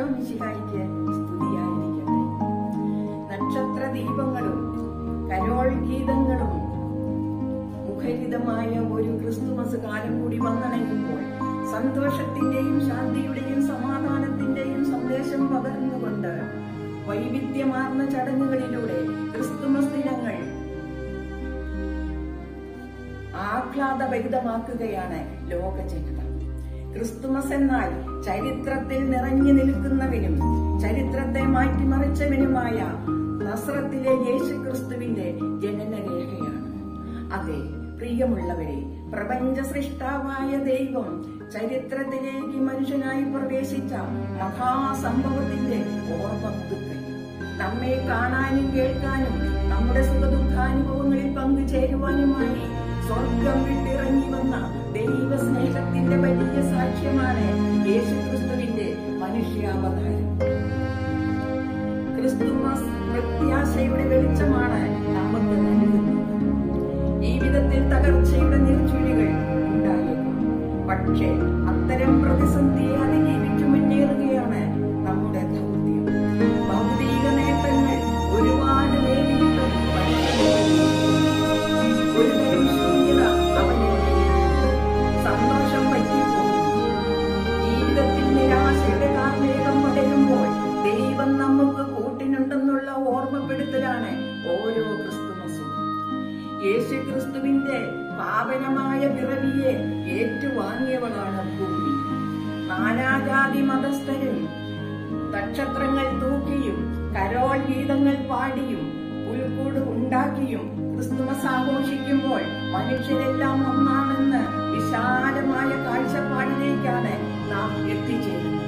ഈശോ മിശിഹായിക്ക് സ്തുതിയായിരിക്കട്ടെ നക്ഷത്ര ദീപങ്ങളും കരോൾ ഗീതങ്ങളും മുഖരിതമായ ഒരു ക്രിസ്തുമസ് കാലം കൂടി വന്നണയുമ്പോൾ സന്തോഷത്തിന്റെയും ശാന്തിയുടെയും സമാധാനത്തിന്റെയും സന്ദേശം പകർന്നുകൊണ്ട് വൈവിധ്യമാർന്ന ചടങ്ങുകളിലൂടെ ക്രിസ്തുമസ് ദിനങ്ങൾ ആഹ്ലാദഭരിതമാക്കുകയാണ് ലോക ജനത ക്രിസ്തുമസ് എന്നാൽ ചരിത്രത്തിൽ നിറഞ്ഞു നിൽക്കുന്നവനും ചരിത്രത്തെ മാറ്റിമറിച്ചവനുമായ നസ്രത്തിലെ യേശു ക്രിസ്തുവിന്റെ ജനനരേഖയാണ് അതെ പ്രിയമുള്ളവരെ പ്രപഞ്ച സൃഷ്ടാവായ ദൈവം ചരിത്രത്തിലേക്ക് മനുഷ്യനായി പ്രവേശിച്ച മഹാസംഭവത്തിന്റെ ഓർമ്മ പുതുക്കൽ നമ്മെ കാണാനും കേൾക്കാനും നമ്മുടെ സുഖദുഃഖാനുഭവങ്ങളിൽ പങ്കുചേരുവാനുമായി സ്വർഗം വിട്ടിറങ്ങി വന്ന ദൈവ സ്നേഹത്തിന്റെ വലിയ സാക്ഷ്യമാണ് യേശു ക്രിസ്തുവിന്റെ മനുഷ്യാവതാരം ക്രിസ്തുമസ് പ്രത്യാശയുടെ വെളിച്ചമാണ് നമുക്ക് നൽകുന്നത് ജീവിതത്തിൽ തകർച്ചയുടെ നീർച്ചുഴികൾ ഉണ്ടായേക്കും പക്ഷേ അത്തരം പ്രതിസന്ധിയെ അതിജീവിച്ചു മുന്നേറുകയാണ് നമ്മുടെ ദൗത്യം ഭൗതിക നേട്ടങ്ങൾ ഒരുപാട് നേടിയിട്ടും ഒരുതരം ശൂന്യത അവനിൽ സന്തോഷം പറ്റിപ്പോകും ജീവിതത്തിൽ നിരാശയുടെ കാർമേഘം പടരുമ്പോൾ ദൈവം നമുക്ക് കൂട്ടിനുണ്ടെന്നുള്ള ഓർമ്മപ്പെടുത്തലാണ് ഓരോ ക്രിസ്തുമസും യേശു ക്രിസ്തുവിന്റെ പാവനമായ പിറവിയെ ഏറ്റുവാങ്ങിയവളാണ് ഭൂമി നാനാജാതി മതസ്ഥരും നക്ഷത്രങ്ങൾ തൂക്കിയും കരോൾ ഗീതങ്ങൾ പാടിയും പുൽക്കൂട് ഉണ്ടാക്കിയും ക്രിസ്തുമസ് ആഘോഷിക്കുമ്പോൾ മനുഷ്യരെല്ലാം ഒന്നാണെന്ന് വിശാലമായ കാഴ്ചപ്പാടിലേക്കാണ് നാം എത്തിച്ചേരുന്നത്